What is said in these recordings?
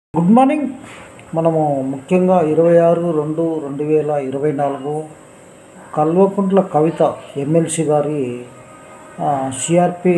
good morning మనము ముఖ్యంగా ఇరవై ఆరు రెండు రెండు వేల ఇరవై నాలుగు కల్వకుంట్ల కవిత ఎమ్మెల్సీ గారి సిఆర్పి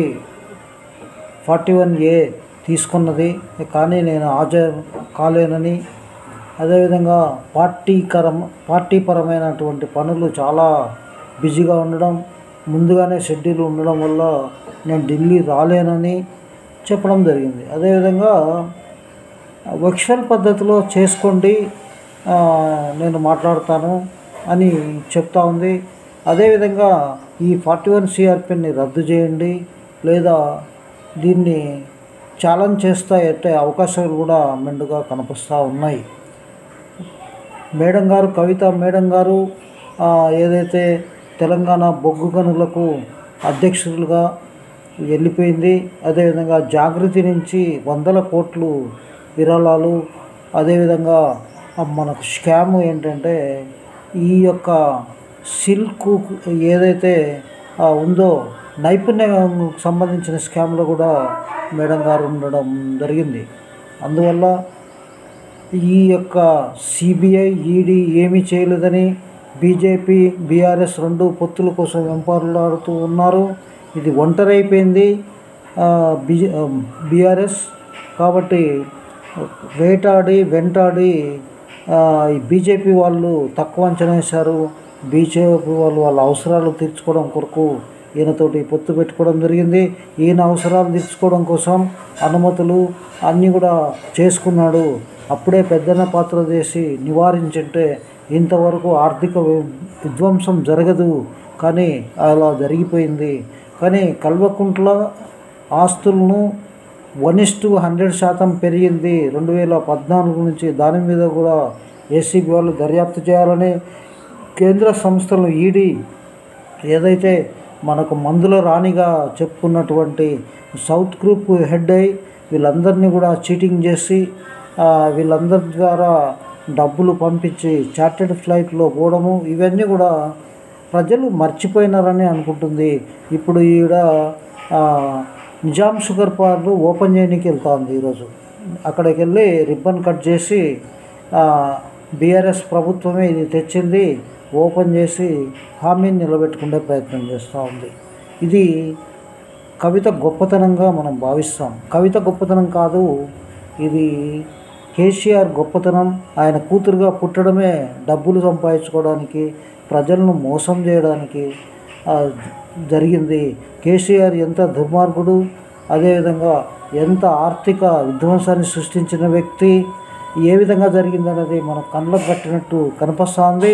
ఫార్టీ వన్ ఏ తీసుకున్నది కానీ నేను హాజరు కాలేనని అదేవిధంగా పార్టీకరం పార్టీపరమైనటువంటి పనులు చాలా బిజీగా ఉండడం ముందుగానే షెడ్యూల్ ఉండడం వల్ల నేను ఢిల్లీ రాలేనని చెప్పడం జరిగింది అదేవిధంగా వర్చువల్ పద్ధతిలో చేసుకోండి ఆ, నేను మాట్లాడతాను అని చెప్తా ఉంది అదేవిధంగా ఈ ఫార్టీ వన్ సిఆర్పిని రద్దు చేయండి లేదా దీన్ని ఛాలెంజ్ చేస్తా అంటే అవకాశాలు కూడా మెండుగా కనిపిస్తూ ఉన్నాయి మేడం గారు కవిత మేడం గారు ఆ, ఏదైతే తెలంగాణ బొగ్గు గనులకు అధ్యక్షులుగా వెళ్ళిపోయింది అదేవిధంగా జాగృతి నుంచి వందల కోట్లు విరాళాలు అదేవిధంగా ఆ మనకు స్కామ్ ఏంటంటే ఈ యొక్క సిల్క్ ఏదైతే ఆ, ఉందో నైపుణ్యం సంబంధించిన స్కామ్లో కూడా మేడం గారు ఉండడం జరిగింది అందువల్ల ఈ యొక్క సిబిఐ ఈడీ ఏమీ చేయలేదని బీజేపీ బీఆర్ఎస్ రెండు పొత్తుల కోసం వెంపర్లాడుతూ ఉన్నారు ఇది ఒంటరి అయిపోయింది బీ బీఆర్ఎస్ కాబట్టి వేటాడి వెంటాడి ఆ, ఈ బీజేపీ వాళ్ళు తక్కువ అంచనా వేశారు బీజేపీ వాళ్ళు వాళ్ళ అవసరాలు తీర్చుకోవడం కొరకు ఈయనతోటి పొత్తు పెట్టుకోవడం జరిగింది ఈయన అవసరాలు తీర్చుకోవడం కోసం అనుమతులు అన్నీ కూడా చేసుకున్నాడు అప్పుడే పెద్దన పాత్ర చేసి నివారించుంటే ఇంతవరకు ఆర్థిక వి- విధ్వంసం జరగదు కానీ అలా జరిగిపోయింది కానీ కల్వకుంట్ల ఆస్తులను వన్ ఇస్ టు హండ్రెడ్ శాతం పెరిగింది రెండు వేల పద్నాలుగు నుంచి దాని మీద కూడా ఏసీబీ వాళ్ళు దర్యాప్తు చేయాలని కేంద్ర సంస్థలు ఈడీ ఏదైతే మనకు మందుల రాణిగా చెప్పుకున్నటువంటి సౌత్ గ్రూప్ హెడ్ అయి వీళ్ళందరినీ కూడా చీటింగ్ చేసి ఆ, వీళ్ళందరి ద్వారా డబ్బులు పంపించి చార్టెడ్ ఫ్లైట్లో పోవడము ఇవన్నీ కూడా ప్రజలు మర్చిపోయినారని అనుకుంటుంది ఇప్పుడు ఈవిడ ఆ, నిజాం షుగర్ పార్లు ఓపెన్ చేయడానికి వెళ్తుంది ఈరోజు అక్కడికి వెళ్ళి రిబ్బన్ కట్ చేసి బీఆర్ఎస్ ప్రభుత్వమే ఇది తెచ్చింది ఓపెన్ చేసి హామీని నిలబెట్టుకునే ప్రయత్నం చేస్తూ ఉంది ఇది కవిత గొప్పతనంగా మనం భావిస్తాం కవిత గొప్పతనం కాదు ఇది కేసీఆర్ గొప్పతనం ఆయన కూతురుగా పుట్టడమే డబ్బులు సంపాదించుకోవడానికి ప్రజలను మోసం చేయడానికి ఆ, జరిగింది కేసీఆర్ ఎంత దుర్మార్గుడు అదేవిధంగా ఎంత ఆర్థిక విధ్వంసాన్ని సృష్టించిన వ్యక్తి ఏ విధంగా జరిగిందనేది మన కళ్ళకు కట్టినట్టు కనిపిస్తోంది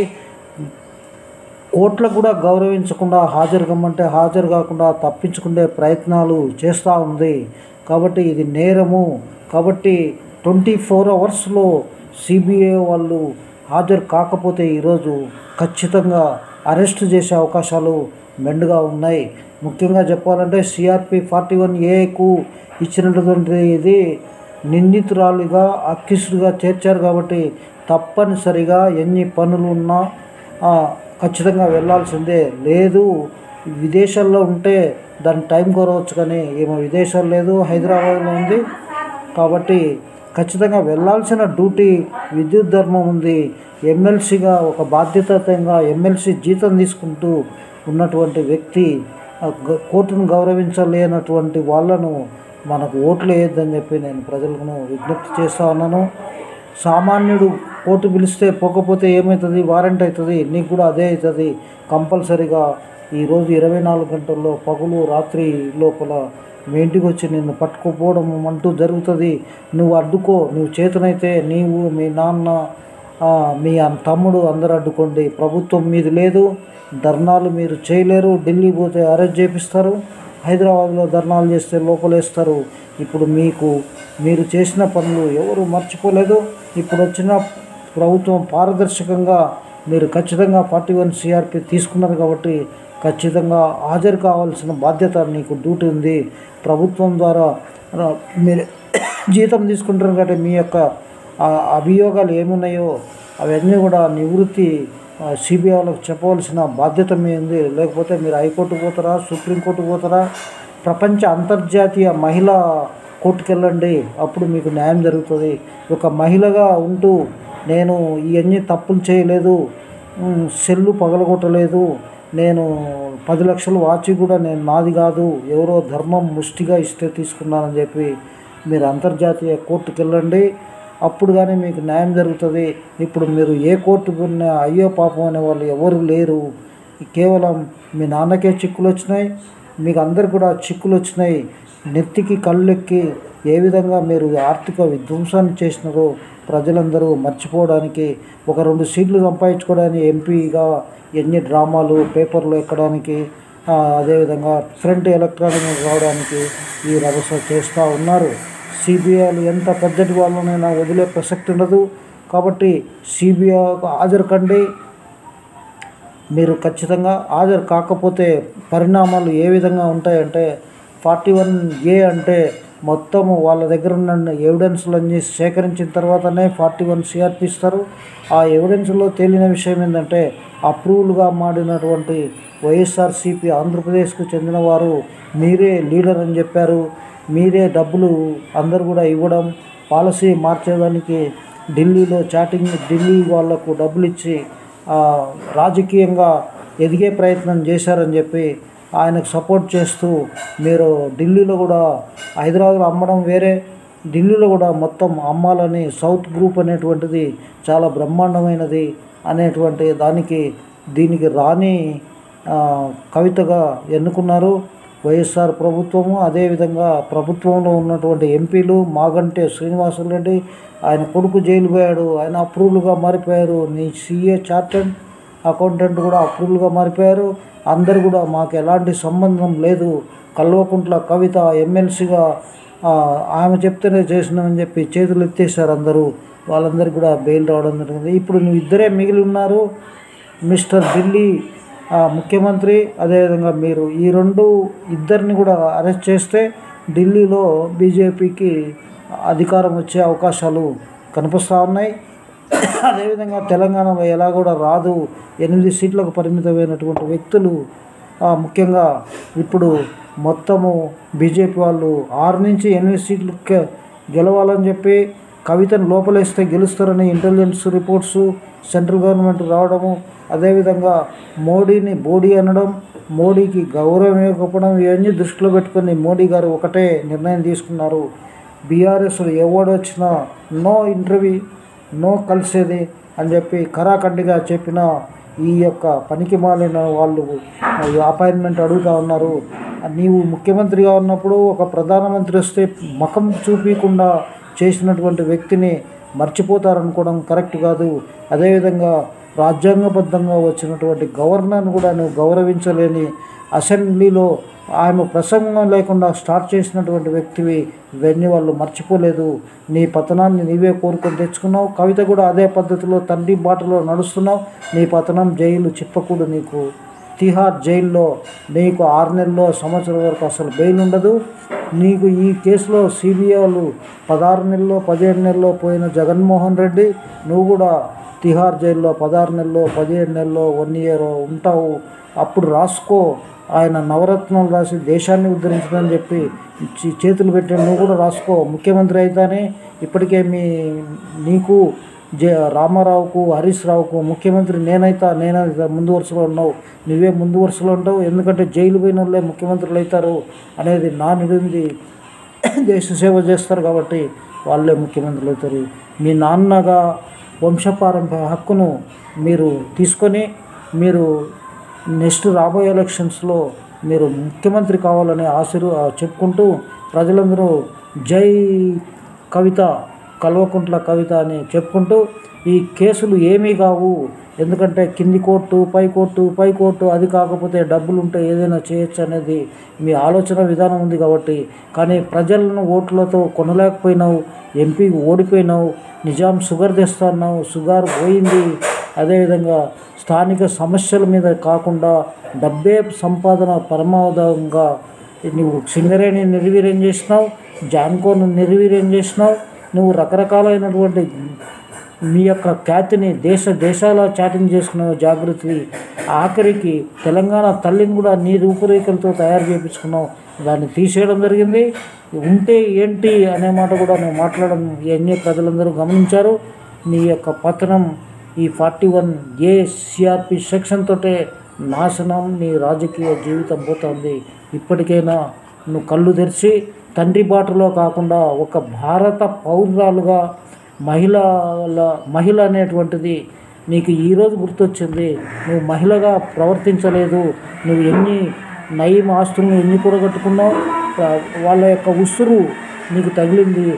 కోర్టులకు కూడా గౌరవించకుండా హాజరు కమ్మంటే హాజరు కాకుండా తప్పించుకునే ప్రయత్నాలు చేస్తూ ఉంది కాబట్టి ఇది నేరము కాబట్టి ట్వంటీ ఫోర్ అవర్స్లో సిబిఐ వాళ్ళు హాజరు కాకపోతే ఈరోజు ఖచ్చితంగా అరెస్ట్ చేసే అవకాశాలు మెండుగా ఉన్నాయి ముఖ్యంగా చెప్పాలంటే సిఆర్పి ఫార్టీ వన్ ఏకు ఇచ్చినటువంటి ఇది నిందితురాలిగా అక్కిసుడుగా చేర్చారు కాబట్టి తప్పనిసరిగా ఎన్ని పనులు ఉన్నా ఆ, ఖచ్చితంగా వెళ్ళాల్సిందే లేదు విదేశాల్లో ఉంటే దాని టైం కోరవచ్చు కానీ ఏమో విదేశాలు లేదు హైదరాబాద్లో ఉంది కాబట్టి ఖచ్చితంగా వెళ్ళాల్సిన డ్యూటీ విద్యుత్ ధర్మం ఉంది ఎమ్మెల్సీగా ఒక బాధ్యతగా ఎమ్మెల్సీ జీతం తీసుకుంటూ ఉన్నటువంటి వ్యక్తి ఆ గ- కోర్టును గౌరవించలేనటువంటి వాళ్ళను మనకు ఓట్లు వేయొద్దని చెప్పి నేను ప్రజలను విజ్ఞప్తి చేస్తా ఉన్నాను సామాన్యుడు కోర్టు పిలిస్తే పోకపోతే ఏమవుతుంది వారెంట్ అవుతుంది నీకు కూడా అదే అవుతుంది కంపల్సరీగా ఈరోజు ఇరవై నాలుగు గంటల్లో పగులు రాత్రి లోపల మీ ఇంటికి వచ్చి నిన్ను పట్టుకుపోవడం అంటూ జరుగుతుంది నువ్వు అడ్డుకో నువ్వు చేతనైతే నీవు మీ నాన్న ఆ, మీ అన్- తమ్ముడు అందరు అడ్డుకోండి ప్రభుత్వం మీది లేదు ధర్నాలు మీరు చేయలేరు ఢిల్లీ పోతే అరెస్ట్ చేపిస్తారు హైదరాబాద్లో ధర్నాలు చేస్తే లోపలేస్తారు ఇప్పుడు మీకు మీరు చేసిన పనులు ఎవరు మర్చిపోలేదు ఇప్పుడు వచ్చిన ప్రభుత్వం పారదర్శకంగా మీరు ఖచ్చితంగా ఫార్టీ వన్ సిఆర్పి తీసుకున్నారు కాబట్టి ఖచ్చితంగా హాజరు కావాల్సిన బాధ్యత నీకు డ్యూటీ ఉంది ప్రభుత్వం ద్వారా ర- మీరు జీతం తీసుకుంటారు కాబట్టి మీ యొక్క ఆ అభియోగాలు ఏమున్నాయో అవన్నీ కూడా నివృత్తి సిబిఐ వాళ్ళకి చెప్పవలసిన బాధ్యత మీ ఉంది లేకపోతే మీరు హైకోర్టు పోతారా సుప్రీంకోర్టు పోతారా ప్రపంచ అంతర్జాతీయ మహిళా కోర్టుకు వెళ్ళండి అప్పుడు మీకు న్యాయం జరుగుతుంది ఒక మహిళగా ఉంటూ నేను ఇవన్నీ తప్పులు చేయలేదు ఉమ్, సెల్లు పగలగొట్టలేదు నేను పది లక్షలు వాచి కూడా నేను నాది కాదు ఎవరో ధర్మం ముష్టిగా ఇస్తే తీసుకున్నానని చెప్పి మీరు అంతర్జాతీయ కోర్టుకు వెళ్ళండి అప్పుడు కానీ మీకు న్యాయం జరుగుతుంది ఇప్పుడు మీరు ఏ కోర్టు పోయినా అయ్యో పాపం అనే వాళ్ళు ఎవరు లేరు కేవలం మీ నాన్నకే చిక్కులు వచ్చినాయి మీకు అందరు కూడా చిక్కులు వచ్చినాయి నెత్తికి కళ్ళెక్కి ఏ విధంగా మీరు ఆర్థిక విధ్వంసాన్ని చేసినారో ప్రజలందరూ మర్చిపోవడానికి ఒక రెండు సీట్లు సంపాదించుకోవడానికి ఎంపీగా ఎన్ని డ్రామాలు పేపర్లు ఎక్కడానికి ఆ, అదేవిధంగా ఫ్రంట్ ఎలక్ట్రానిక్ రావడానికి ఈ రభస చేస్తూ ఉన్నారు సిబిఐలు ఎంత పెద్దటి వాళ్ళనైనా వదిలే ప్రసక్తి ఉండదు కాబట్టి సిబిఐ హాజరు కండి మీరు ఖచ్చితంగా హాజరు కాకపోతే పరిణామాలు ఏ విధంగా ఉంటాయంటే ఫార్టీ వన్ ఏ అంటే మొత్తము వాళ్ళ దగ్గర ఉన్న ఎవిడెన్స్లన్నీ సేకరించిన తర్వాతనే ఫార్టీ వన్ సిఆర్పి ఇస్తారు ఆ ఎవిడెన్స్లో తేలిన విషయం ఏంటంటే అప్రూవల్గా మాడినటువంటి వైఎస్ఆర్సీపీ ఆంధ్రప్రదేశ్కు చెందిన వారు మీరే లీడర్ అని చెప్పారు మీరే డబ్బులు అందరు కూడా ఇవ్వడం పాలసీ మార్చేదానికి ఢిల్లీలో చాటింగ్ ఢిల్లీ వాళ్లకు డబ్బులు ఇచ్చి ఆ, రాజకీయంగా ఎదిగే ప్రయత్నం చేశారని చెప్పి ఆయనకు సపోర్ట్ చేస్తూ మీరు ఢిల్లీలో కూడా హైదరాబాద్లో అమ్మడం వేరే ఢిల్లీలో కూడా మొత్తం అమ్మాలని సౌత్ గ్రూప్ అనేటువంటిది చాలా బ్రహ్మాండమైనది అనేటువంటి దానికి దీనికి రాని ఆ, కవితగా ఎన్నుకున్నారు వైఎస్ఆర్ ప్రభుత్వము అదేవిధంగా ప్రభుత్వంలో ఉన్నటువంటి ఎంపీలు మాగంటే శ్రీనివాసరెడ్డి ఆయన కొడుకు జైలు పోయాడు ఆయన అప్రూవల్గా మారిపోయారు నీ సీఏ చార్టెడ్ అకౌంటెంట్ కూడా అప్రూవల్గా మారిపోయారు అందరు కూడా మాకు ఎలాంటి సంబంధం లేదు కల్వకుంట్ల కవిత ఎమ్మెల్సీగా ఆమె చెప్తేనే చేసినామని చెప్పి చేతులు ఎత్తేసారు అందరూ వాళ్ళందరికీ కూడా బెయిల్ రావడం జరిగింది ఇప్పుడు నువ్వు ఇద్దరే మిగిలి ఉన్నారు మిస్టర్ ఢిల్లీ ఆ, ముఖ్యమంత్రి అదేవిధంగా మీరు ఈ రెండు ఇద్దరిని కూడా అరెస్ట్ చేస్తే ఢిల్లీలో బీజేపీకి అధికారం వచ్చే అవకాశాలు కనిపిస్తూ ఉన్నాయి అదేవిధంగా తెలంగాణలో ఎలా కూడా రాదు ఎనిమిది సీట్లకు పరిమితమైనటువంటి వ్యక్తులు ఆ, ముఖ్యంగా ఇప్పుడు మొత్తము బీజేపీ వాళ్ళు ఆరు నుంచి ఎనిమిది సీట్లు కె- గెలవాలని చెప్పి కవితను లోపలేస్తే గెలుస్తారని ఇంటెలిజెన్స్ రిపోర్ట్స్ సెంట్రల్ గవర్నమెంట్ రావడము అదేవిధంగా మోడీని బోడీ అనడం మోడీకి గౌరవం ఇవ్వకపోవడం ఇవన్నీ దృష్టిలో పెట్టుకొని మోడీ గారు ఒకటే నిర్ణయం తీసుకున్నారు బీఆర్ఎస్ ఎవడు వచ్చినా నో ఇంటర్వ్యూ నో కలిసేది అని చెప్పి కరాఖండిగా చెప్పిన ఈ యొక్క పనికి మాలిన వాళ్ళు అపాయింట్మెంట్ అడుగుతా ఉన్నారు నీవు ముఖ్యమంత్రిగా ఉన్నప్పుడు ఒక ప్రధానమంత్రి వస్తే ముఖం చూపించకుండా చేసినటువంటి వ్యక్తిని మర్చిపోతారనుకోవడం కరెక్ట్ కాదు అదేవిధంగా రాజ్యాంగబద్ధంగా వచ్చినటువంటి గవర్నర్ను కూడా నువ్వు గౌరవించలేని అసెంబ్లీలో ఆమె ప్రసంగం లేకుండా స్టార్ట్ చేసినటువంటి వ్యక్తివి ఇవన్నీ వాళ్ళు మర్చిపోలేదు నీ పతనాన్ని నీవే కోరుకొని తెచ్చుకున్నావు కవిత కూడా అదే పద్ధతిలో తండ్రి బాటలో నడుస్తున్నావు నీ పతనం జైలు చిప్పకూడు నీకు తిహార్ జైల్లో నీకు ఆరు నెలల్లో సంవత్సరం వరకు అసలు బెయిల్ ఉండదు నీకు ఈ కేసులో సిబిఐ వాళ్ళు పదహారు నెలల్లో పదిహేడు నెలల్లో పోయిన జగన్మోహన్ రెడ్డి నువ్వు కూడా తిహార్ జైల్లో పదహారు నెలల్లో పదిహేడు నెలల్లో వన్ ఇయర్ ఉంటావు అప్పుడు రాసుకో ఆయన నవరత్నాలు రాసి దేశాన్ని ఉద్ధరించదని చెప్పి చే- చేతులు పెట్టి నువ్వు కూడా రాసుకో ముఖ్యమంత్రి అయితేనే ఇప్పటికే మీ నీకు జే రామారావుకు హరీష్ రావుకు ముఖ్యమంత్రి నేనైతా నేనైతా ముందు వరుసలో ఉన్నావు నువ్వే ముందు వరుసలో ఉంటావు ఎందుకంటే జైలు పోయిన వాళ్ళే ముఖ్యమంత్రులు అవుతారు అనేది నా నిడింది దేశ సేవ చేస్తారు కాబట్టి వాళ్ళే ముఖ్యమంత్రులు అవుతారు మీ నాన్నగా వంశపారంపర్య హక్కును మీరు తీసుకొని మీరు నెక్స్ట్ రాబోయే ఎలక్షన్స్లో మీరు ముఖ్యమంత్రి కావాలని ఆశీర్వ చెప్పుకుంటూ ప్రజలందరూ జై కవిత కల్వకుంట్ల కవిత అని చెప్పుకుంటూ ఈ కేసులు ఏమీ కావు ఎందుకంటే కింది కోర్టు పై కోర్టు పై కోర్టు అది కాకపోతే డబ్బులు ఉంటే ఏదైనా చేయొచ్చు అనేది మీ ఆలోచన విధానం ఉంది కాబట్టి కానీ ప్రజలను ఓట్లతో కొనలేకపోయినావు ఎంపీ ఓడిపోయినావు నిజాం షుగర్ తెస్తున్నావు షుగర్ పోయింది అదేవిధంగా స్థానిక సమస్యల మీద కాకుండా డబ్బే సంపాదన పరమావధంగా నువ్వు సింగరేణి నిర్వీర్యం చేసినావు జాన్కోను నిర్వీర్యం చేసినావు నువ్వు రకరకాలైనటువంటి మీ యొక్క ఖ్యాతిని దేశ దేశాల చాటింగ్ చేసుకున్నావు జాగృతి ఆఖరికి తెలంగాణ తల్లిని కూడా నీ రూపురేఖలతో తయారు చేయించుకున్నావు దాన్ని తీసేయడం జరిగింది ఉంటే ఏంటి అనే మాట కూడా నేను మాట్లాడడం ఇవన్నీ ప్రజలందరూ గమనించారు నీ యొక్క పతనం ఈ forty one A CRP section తోటే నాశనం నీ రాజకీయ జీవితం పోతుంది ఇప్పటికైనా నువ్వు కళ్ళు తెరిచి తండ్రి బాటలో కాకుండా ఒక భారత పౌరురాలుగా మహిళల మహిళ అనేటువంటిది నీకు ఈరోజు గుర్తొచ్చింది నువ్వు మహిళగా ప్రవర్తించలేదు నువ్వు ఎన్ని నయం ఆస్తులను ఎన్ని కూడగట్టుకున్నావు ఆ, వాళ్ళ యొక్క ఉసురు నీకు తగిలింది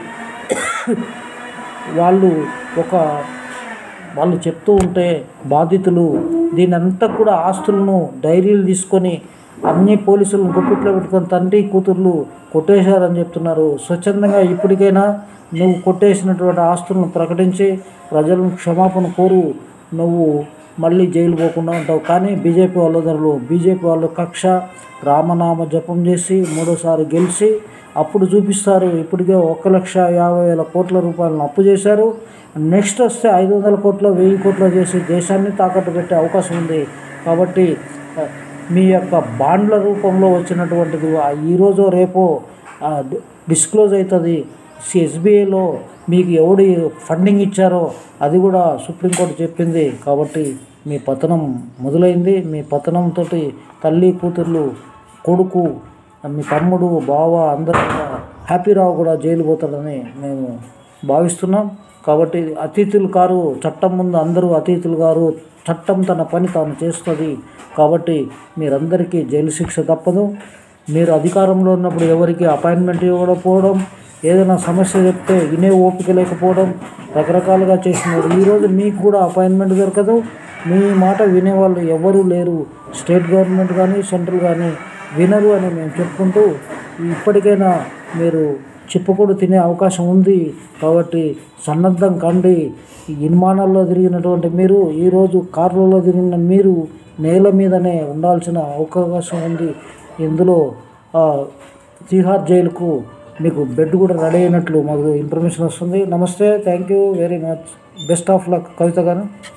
వాళ్ళు ఒక వాళ్ళు చెప్తూ ఉంటే బాధితులు దీని అంతా కూడా ఆస్తులను డైరీలు తీసుకొని అన్ని పోలీసులను గుప్పిట్లో పెట్టుకొని తండ్రి కూతుర్లు కొట్టేశారని చెప్తున్నారు స్వచ్ఛందంగా ఇప్పటికైనా నువ్వు కొట్టేసినటువంటి ఆస్తులను ప్రకటించి ప్రజలను క్షమాపణ కోరు నువ్వు మళ్ళీ జైలు పోకుండా ఉంటావు కానీ బీజేపీ వాళ్ళందరూ బీజేపీ వాళ్ళు కక్ష రామనామ జపం చేసి మూడోసారి గెలిచి అప్పుడు చూపిస్తారు ఇప్పటికే ఒక్క లక్ష యాభై వేల కోట్ల రూపాయలను అప్పు చేశారు నెక్స్ట్ వస్తే ఐదు వందల కోట్ల వెయ్యి కోట్ల చేసి దేశాన్ని తాకట్టు పెట్టే అవకాశం ఉంది కాబట్టి ఆ, మీ యొక్క బాండ్ల రూపంలో వచ్చినటువంటిది ఆ ఈరోజు రేపో ఆ, డి- డిస్క్లోజ్ అవుతుంది ఎస్బీఐలో మీకు ఎవడు ఫండింగ్ ఇచ్చారో అది కూడా సుప్రీంకోర్టు చెప్పింది కాబట్టి మీ పతనం మొదలైంది మీ పతనంతో తల్లి కూతుర్లు కొడుకు మీ తమ్ముడు బావ అందరూ కూడా హ్యాపీరావు కూడా జైలు పోతాడని మేము భావిస్తున్నాం కాబట్టి అతిథులు కారు చట్టం ముందు అందరూ అతిథులు గారు చట్టం తన పని తాను చేస్తుంది కాబట్టి మీరందరికీ జైలు శిక్ష తప్పదు మీరు అధికారంలో ఉన్నప్పుడు ఎవరికి అపాయింట్మెంట్ ఇవ్వకపోవడం ఏదైనా సమస్య చెప్తే వినే ఓపిక లేకపోవడం రకరకాలుగా చేసినారు ఈరోజు మీకు కూడా అపాయింట్మెంట్ దొరకదు మీ మాట వినేవాళ్ళు ఎవరూ లేరు స్టేట్ గవర్నమెంట్ కానీ సెంట్రల్ కానీ వినరు అని మేము చెప్పుకుంటూ ఇప్పటికైనా మీరు చిప్పకూడు తినే అవకాశం ఉంది కాబట్టి సన్నద్ధం కండి ఈ ఇన్మానాల్లో తిరిగినటువంటి మీరు ఈరోజు కార్లలో తిరిగిన మీరు నేల మీదనే ఉండాల్సిన అవకాశం ఉంది ఇందులో ఆ, తిహార్ జైలుకు మీకు బెడ్ కూడా రెడీ అయినట్లు మాకు ఇన్ఫర్మేషన్ వస్తుంది నమస్తే thank you very much best of luck Kavitha గారు